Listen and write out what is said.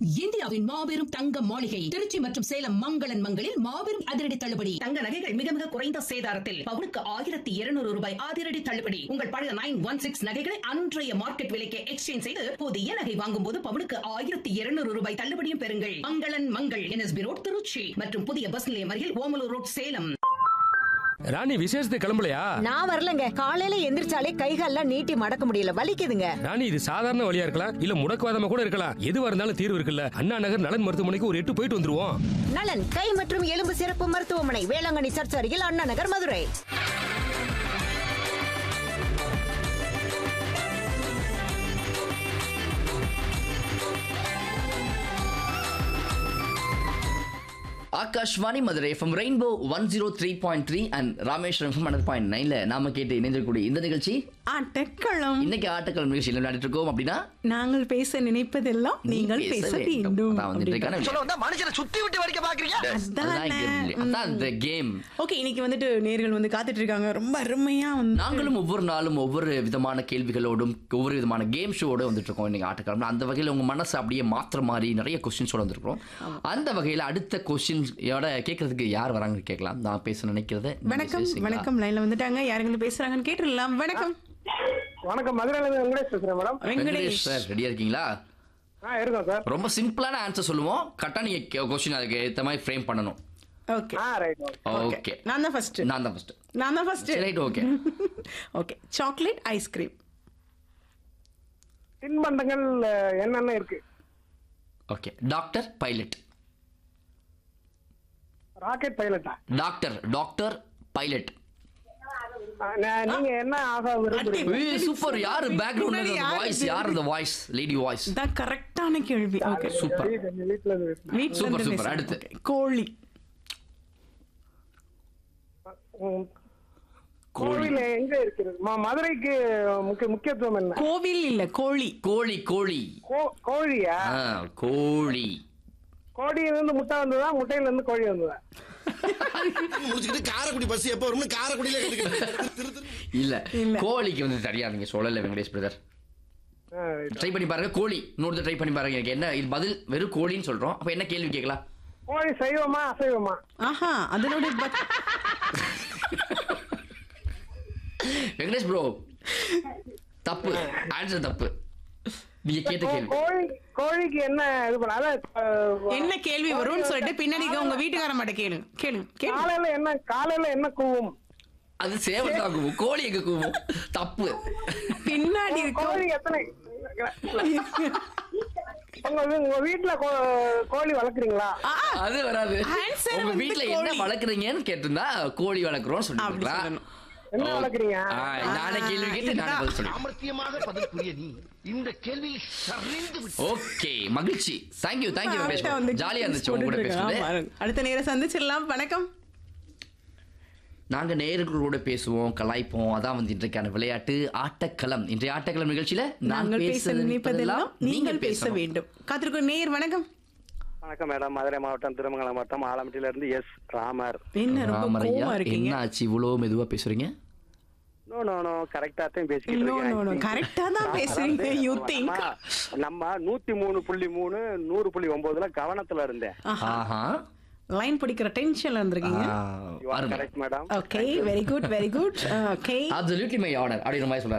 இந்தியாவின் மாபெரும் தங்க மாளிகை திருச்சி மற்றும் சேலம் மங்களன் மங்களில் மாபெரும் அதிரடி தள்ளுபடி தங்க நகைகள் மிக மிக குறைந்த சேதாரத்தில் பவுனுக்கு ஆயிரத்தி இருநூறு ரூபாய் அதிரடி தள்ளுபடி உங்கள் பழைய நைன் ஒன் சிக்ஸ் நகைகளை அன்றைய மார்க்கெட் விலைக்கு எக்ஸ்சேஞ்ச் செய்து புதிய நகை வாங்கும் போது பவுனுக்கு ஆயிரத்தி இருநூறு ரூபாய் தள்ளுபடியும் பெறுங்கள் மங்களன் மங்கள் என்எஸ்பி ரோட் திருச்சி மற்றும் புதிய பஸ் நிலையம் அருகில் ஓமலூர் ரோட் சேலம் ராணி விசேஷத்துக்கு கிளம்பலையா நான் வரலங்க காலையில எந்திரிச்சாலே கைகால்லாம் நீட்டி மடக்க முடியல வலிக்குதுங்க ராணி இது சாதாரண வழியா இருக்கலாம் இல்ல முடக்குவாதமா கூட இருக்கலாம் எதுவா இருந்தாலும் தீர்வு இருக்குல்ல அண்ணா நகர் நலன் மருத்துவமனைக்கு ஒரு எட்டு போயிட்டு வந்துருவோம் நலன் கை மற்றும் எலும்பு சிறப்பு மருத்துவமனை வேளாங்கண்ணி சர்ச் அருகில் Anna Nagar Madurai Akashvani Madurai FM rainbow one zero three point three and Rameswaram FM hundred point நைன்ல நாம கேட்டு இணைந்திருக்கக்கூடிய இந்த நிகழ்ச்சி ஆட்டக்களம் இன்னைக்கு ஆட்டக்கிழமை நிகழ்ச்சியில் விளையாடிட்டு இருக்கோம் அப்படின்னா நாங்கள் பேச நினைப்பதெல்லாம் நீங்கள் பேச வேண்டும் அதான் வந்துட்டு இருக்கான சொல்ல வந்தா மனுஷனை சுத்தி விட்டு வரைக்க பாக்குறீங்க அதான் game. அதான் இந்த கேம் ஓகே இன்னைக்கு வந்துட்டு நேர்கள் வந்து காத்துட்டு இருக்காங்க ரொம்ப அருமையா வந்து நாங்களும் ஒவ்வொரு நாளும் ஒவ்வொரு விதமான கேள்விகளோடும் ஒவ்வொரு விதமான கேம் ஷோட வந்துட்டு இருக்கோம் இன்னைக்கு ஆட்டக்கிழமை அந்த வகையில் உங்க மனசு அப்படியே மாத்திர மாதிரி நிறைய கொஸ்டின்ஸோட வந்திருக்கிறோம் அந்த வகையில் அடுத்த கொஸ்டின்ஸோட கேட்கறதுக்கு யார் வராங்கன்னு கேட்கலாம் நான் பேச நினைக்கிறத நீங்க வணக்கம் பேசுறீங்களா? வணக்கம் லைன்ல வந்துட்டாங்க யாருங்களும் பேசுறாங்கன்னு கேட்டுடலாம் வணக்கம் வணக்கம் மதுரையில இருந்து வெங்கடேஷ் பேசுறேன் மேடம் வெங்கடேஷ் வெங்கடேஷ் சார் ரெடியா இருக்கீங்களா ஆ இருக்கோம் சார் ரொம்ப சிம்பிளான ஆன்சர் சொல்லுவோம் கரெக்டாக நீங்கள் கொஸ்டின் அதுக்கு ஏற்ற மாதிரி ஃப்ரேம் பண்ணணும் ஓகே ஆ ரைட் ஓகே நான் தான் ஃபர்ஸ்ட் நான் தான் ஃபர்ஸ்ட் நான் தான் first right okay okay chocolate ice cream தின்பண்டங்கள் அஹ், என்னென்ன இருக்கு ஓகே டாக்டர் பைலட் ராக்கெட் பைலட்டா டாக்டர் டாக்டர் பைலட் நீங்க என்ன ஆக விரும்புறீங்க சூப்பர் யாரு பேக்ரவுண்ட் யாரு வாய்ஸ் இது? யார் அந்த வாய்ஸ் லேடி வாய்ஸ் தான் கரெக்டான கேள்வி ஓகே சூப்பர் வீட்டு- வீட்டுல இருந்து பேசுறேன். வீட்ல Super, இருந்து super. பேசுறேன். அடுத்து. Okay. கோழி உம், கோழி கோவில் எங்க இருக்குது ம- மதுரைக்கு முக்கிய முக்கியத்துவம் என்ன கோவில் இல்ல கோழி கோழி கோழி கோ- கோழியா ஆ, கோழி கோழியில இருந்து முட்டை வந்ததா முட்டையில இருந்து கோழி வந்ததா முடிச்சுக்கிட்டு காரைக்குடி பஸ் எப்போ வரும்னு காரைக்குடியில கட்டுக்கிட்டு இல்ல கோழிக்கு வந்து சரியா நீங்க சொல்லல வெங்கடேஷ் பிரதர் ஆ, right. ட்ரை பண்ணி பாருங்க கோழி இன்னொரு ட்ரை பண்ணி பாருங்க எனக்கு என்ன இது பதில் வெறும் கோழின்னு சொல்றோம் அப்ப என்ன கேள்வி கேட்கலாம் கோழி சைவமா அசைவமா ஆஹா அதனுடைய பத்- வெங்கடேஷ் ப்ரோ தப்பு ஆன்சர் தப்பு நீங்க கேட்ட கோ- கேள்வி கோழி கோழிக்கு என்ன இது பண்ண அதான் அஹ், என்ன கேள்வி வரும்னு சொல்லிட்டு பின்னாடி உங்க வீட்டுக்கார மாட்ட கேளு கேளு கேளு காலையில என்ன காலையில என்ன கூவும் அது சேவல் தான் கூவும் கோழி எங்க கூவும் தப்பு பின்னாடி இருக்கும் கோழி எத்தனை உங்க வீ- உங்க வீட்டுல கோ- கோழி வளர்க்குறீங்களா அது வராது Answer உங்க வந்து வீட்ல என்ன கோழி. வளர்க்குறீங்கன்னு கேட்டிருந்தா கோழி வளர்க்குறோம்னு அப்படி சொல்லிருக்கலாம் சொல்லணும். என்ன வளர்க்குறீங்க நானே கேள்வி கேட்டு நானே பதில் சொல்லுவேன் சாமர்த்தியமாக பதில் புரிய நீ இந்த கேள்வியில் சரிந்து விட்டு ஓகே மகிழ்ச்சி தேங்க்யூ தேங்க்யூ அடுத்த வந்து வெங்கடேஷ் ஜாலியா இருந்துச்சு உங்க கூட போட்டுட்டு பேசுறது இருக்கான். ஆமா. அடுத்த நேரம் சந்திச்சிடலாம் வணக்கம் நாங்க நேயர்களோட பேசுவோம் கலாய்ப்போம் அதான் வந்து இன்றைக்கான விளையாட்டு ஆட்டக்களம் இன்றைய ஆட்டக்களம் நிகழ்ச்சியில நான் நாங்கள் பேச நினைப்பதெல்லாம் நீங்கள் பேச பேசணும் வேண்டும் காத்திருக்கும் நேர் வணக்கம் வணக்கம் மேடம் மதுரை மாவட்டம் திருமங்கலம் மாவட்டம் ஆலம்பட்டியில இருந்து எஸ் ராமர் என்ன ரொம்ப ராமரையா கோவமா இருக்கீங்க என்ன ஆச்சு இவ்வளவு மெதுவா பேசுறீங்க நோ நோ நோ கரெக்டா தான் பேசிக்கிட்டு No, no, no. இருக்கேன் correct ஆ தான் பேசுறீங்க. You think. நம்ம- நம்ம நூத்தி மூணு புள்ளி மூணு நூறு புள்ளி ஒன்பதுல கவனத்துல இருந்தேன் ஆஹா லைன் பிடிக்கிற டென்ஷன்ல இருந்திருக்கீங்க ஆ, அருமை correct madam okay very good very good okay absolutely my honor அப்படிங்கிற மாதிரி சொல்றாரு